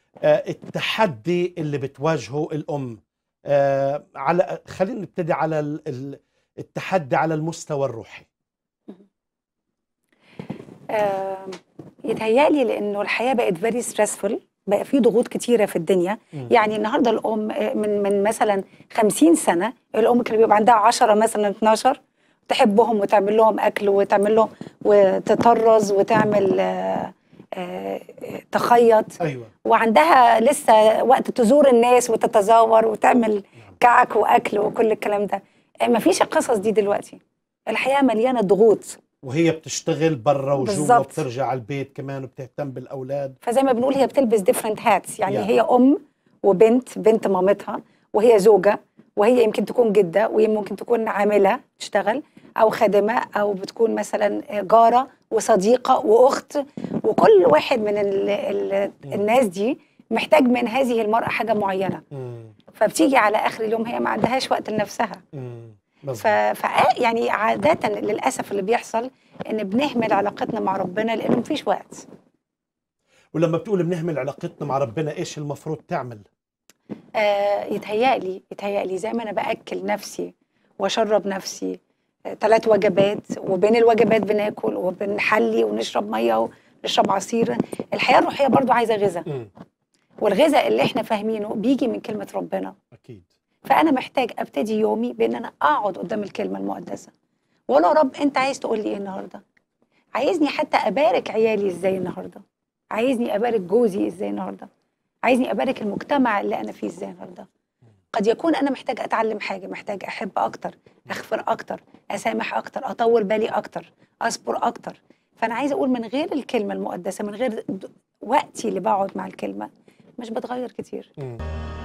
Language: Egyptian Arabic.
آه، التحدي اللي بتواجهه الام آه، على خلينا نبتدي على ال- ال- التحدي على المستوى الروحي آم، يتهيألي لأنه الحياة بقت فيري ستريسفول بقى في ضغوط كتيرة في الدنيا مم. يعني النهاردة الأم آه، من من مثلا 50 سنة الأم كان بيبقى عندها 10 مثلا 12 تحبهم وتعمل لهم أكل وتعمل لهم وتطرز وتعمل آه، آه، تخيط ايوه وعندها لسه وقت تزور الناس وتتزاور وتعمل كعك واكل وكل الكلام ده ما فيش القصص دي دلوقتي الحياه مليانه ضغوط وهي بتشتغل برا وجوا بالظبط. وبترجع على البيت كمان وبتهتم بالاولاد فزي ما بنقول هي بتلبس ديفرنت هاتس يعني Yeah. هي ام وبنت بنت مامتها وهي زوجه وهي يمكن تكون جده وهي ممكن تكون عامله تشتغل او خادمه او بتكون مثلا جاره وصديقه واخت وكل واحد من ال ال الناس دي محتاج من هذه المراه حاجه معينه مم. فبتيجي على اخر اليوم هي ما عندهاش وقت لنفسها مم. ف... مظبوط. ف يعني عاده للاسف اللي بيحصل ان بنهمل علاقتنا مع ربنا لانه مفيش وقت ولما بتقول بنهمل علاقتنا مع ربنا ايش المفروض تعمل آه يتهيألي يتهيألي زي ما انا باكل نفسي واشرب نفسي ثلاث وجبات وبين الوجبات بناكل وبنحلي ونشرب ميه ونشرب عصير الحياه الروحيه برضو عايزه غذاء مم. والغذاء اللي احنا فاهمينه بيجي من كلمه ربنا اكيد فانا محتاج ابتدي يومي بان انا اقعد قدام الكلمه المقدسه ولا يا رب انت عايز تقول لي ايه النهارده عايزني حتى ابارك عيالي ازاي النهارده عايزني ابارك جوزي ازاي النهارده عايزني ابارك المجتمع اللي انا فيه ازاي النهارده قد يكون انا محتاج اتعلم حاجه محتاج احب اكتر اغفر اكتر اسامح اكتر اطول بالي اكتر اصبر اكتر فانا عايزه اقول من غير الكلمه المقدسه من غير د- وقتي اللي بقعد مع الكلمه مش بتغير كتير مم.